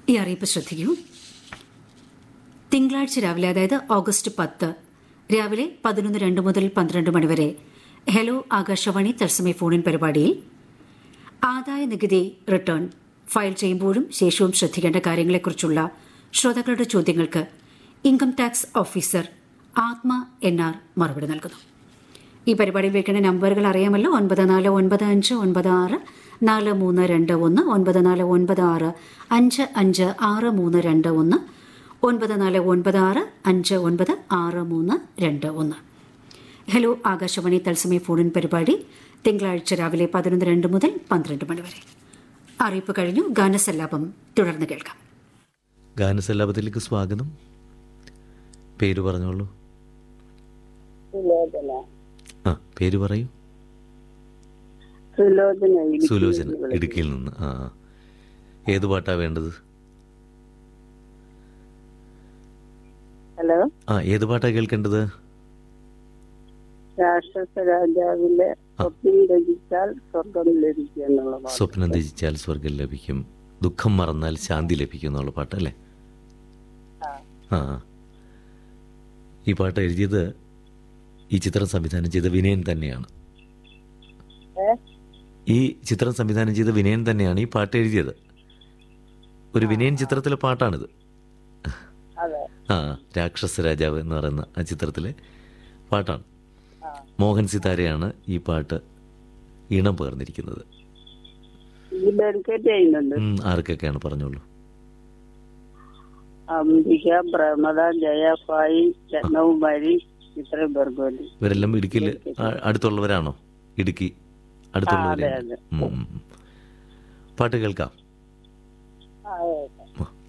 ഈ അറിയിപ്പ് ശ്രദ്ധിക്കൂ തിങ്കളാഴ്ച രാവിലെ അതായത് ഓഗസ്റ്റ് പത്ത് രാവിലെ പതിനൊന്ന് രണ്ട് മുതൽ പന്ത്രണ്ട് മണിവരെ ഹലോ ആകാശവാണി തത്സമയ ഫോണിൻ പരിപാടിയിൽ ആദായ നികുതി റിട്ടേൺ ഫയൽ ചെയ്യുമ്പോഴും ശേഷവും ശ്രദ്ധിക്കേണ്ട കാര്യങ്ങളെക്കുറിച്ചുള്ള ശ്രോതാക്കളുടെ ചോദ്യങ്ങൾക്ക് income tax officer Athma N R മറുപടി നൽകുന്നു ഈ പരിപാടിയിൽ വെക്കേണ്ട നമ്പറുകൾ അറിയാമല്ലോ ഒൻപത് നാല് ഒൻപത് അഞ്ച് ഒൻപത് ആറ് നാല് മൂന്ന് രണ്ട് ഒന്ന് ഒൻപത് നാല് ഒൻപത് ആറ് അഞ്ച് അഞ്ച് ആറ് മൂന്ന് രണ്ട് ഒന്ന് ഒൻപത് നാല് ഒൻപത് ആറ് അഞ്ച് ഒൻപത് ആറ് മൂന്ന് രണ്ട് ഒന്ന് ഹലോ ആകാശവാണി തത്സമയ ഫോണിൻ പരിപാടി തിങ്കളാഴ്ച രാവിലെ പതിനൊന്ന് രണ്ട് മുതൽ പന്ത്രണ്ട് മണി വരെ അറിയിപ്പ് കഴിഞ്ഞു ഗാനസല്ലാപം തുടർന്ന് കേൾക്കാം ഗാനസല്ലാപത്തിലേക്ക് സ്വാഗതം പേര് പറഞ്ഞോളൂ സുലോചന ആ പേര് പറയൂ സുലോചന ഇടുക്കിയിൽ സുലോചന നിന്ന് വിളിക്കുന്നു. ഇടുക്കിയിൽ നിന്ന് ആ ആ. ഏത് പാട്ടാ വേണ്ടത് ഹലോ ആ ഏത് പാട്ടാ കേൾക്കേണ്ടത് രാക്ഷസ രാജാവിലെ സ്വപ്നം രചിച്ചാൽ സ്വർഗം ലഭിക്കുക എന്നുള്ള പാട്ട്. സ്വപ്നം ത്യജിച്ചാൽ സ്വർഗം ലഭിക്കും ദുഃഖം മറന്നാൽ ശാന്തി ലഭിക്കും എന്നുള്ള പാട്ടല്ലേ ആ ആ. ഈ പാട്ട് എഴുതിയത് ഈ ചിത്രം സംവിധാനം ചെയ്ത വിനയൻ തന്നെയാണ് ഏ? ഈ ചിത്രം സംവിധാനം ചെയ്ത വിനയൻ തന്നെയാണ് ഈ പാട്ട് എഴുതിയത് ഒരു വിനയൻ ചിത്രത്തിലെ പാട്ടാണിത് അതെ ആ രാക്ഷസ രാജാവ് എന്ന് പറയുന്ന ആ ചിത്രത്തിലെ പാട്ടാണ് ആ. മോഹൻ സിതാരയാണ് ഈ പാട്ട് ഈണം പകർന്നിരിക്കുന്നത് ഇത് ഡെഡിക്കേറ്റ് ചെയ്യുന്നുണ്ട് ഉം, ആർക്കൊക്കെയാണ് പറഞ്ഞോളൂ അംബിക പ്രമദ ജയഫായി രത്നകുമാരി ഇത്രയും പേർക്ക് വേണ്ടി ഇവരെല്ലാം ഇടുക്കിയിൽ അടുത്തുള്ളവരാണോ ഇടുക്കി അടുത്തുള്ളവരാണ് അതെ. ഉം, ഉം, ഉം. പാട്ട് കേൾക്കാം ആ, ഓക്കെ. ആ.